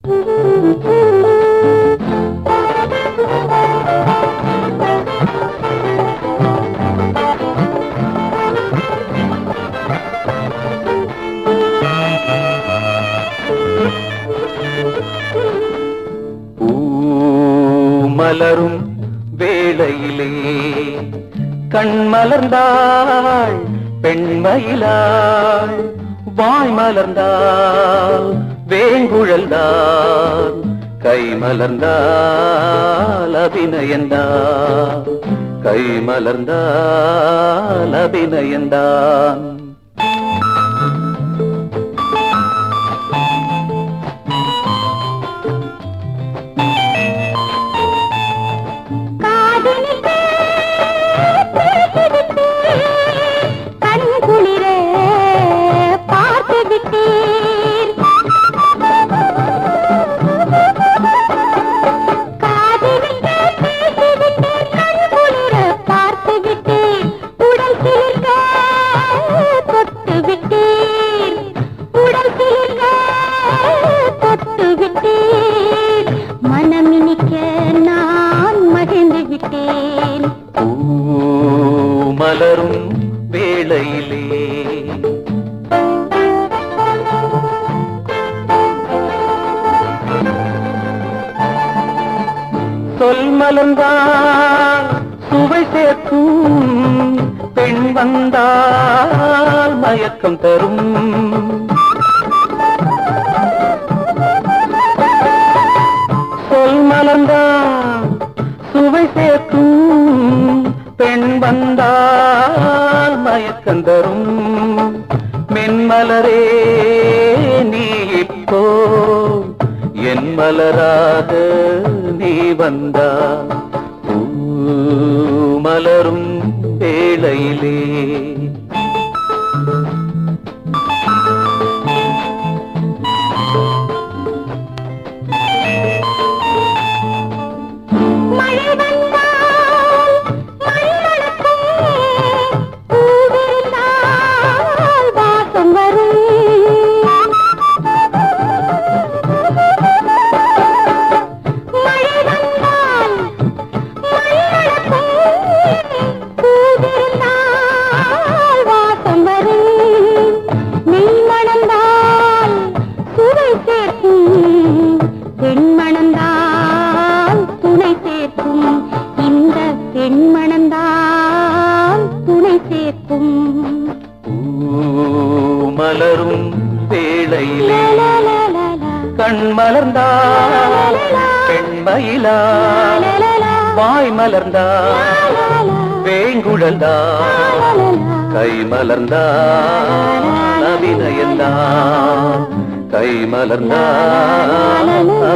பூமலரும் வேளையிலே கண் மலர்ந்தாள் பெண்மயிலாள் வாய் மலர்ந்தாள் வேங்குழல்தான் கை மலர்ந்தால் அபிநயந்தான் கை மலர்ந்தால் அபிநயந்தான் காதலித்து பேசிவிட்டு கண் குளிர பார்த்து விட்டீர் காதலித்து பேசிவிட்டு கண் குளிர பார்த்து விட்டீர் உடல் சிலிர்க்க தொட்டு விட்டீர் உடல் சிலிர்க்க தொட்டு விட்டீர் மனமினிக்க நான் மகிழ்ந்து விட்டேன் பூமலரும் வேளையிலே சொல் மலர்ந்தால் சுவை சேர்க்கும் பெண் வந்தால் மயக்கம் தரும் சொல் மலர்ந்தால் சுவை சேர்க்கும் பெண் வந்தால் மயக்கம் தரும் மென்மலரே நீ இப்போ என் மலராக நீ வந்தா பூ மலரும் வேளையிலே மழை வந்தால் மண் மணக்கும் பூவிருந்தால் வாசம் வரும் மழை வந்தால் மண் மணக்கும் பூவிருந்தால் வாசம் வரும் நெய் மணந்தால் சுவை சேர்க்கும் பெண் மணந்தால் துணை சேர்க்கும் இந்த பெண் மணந்தால் துணை சேர்க்கும் பூ மலரும் வேளையிலே லா, லா, லா, லா. கண் மலர்ந்தால் பெண்மயிலால் லா, லா, லா. வாய் மலர்ந்தால் லா, லா, லா. வேங்குழல்தால் லா, லா, லா. கை மலர்ந்தால் அபிநயந்தான் கை மலர்ந்தால்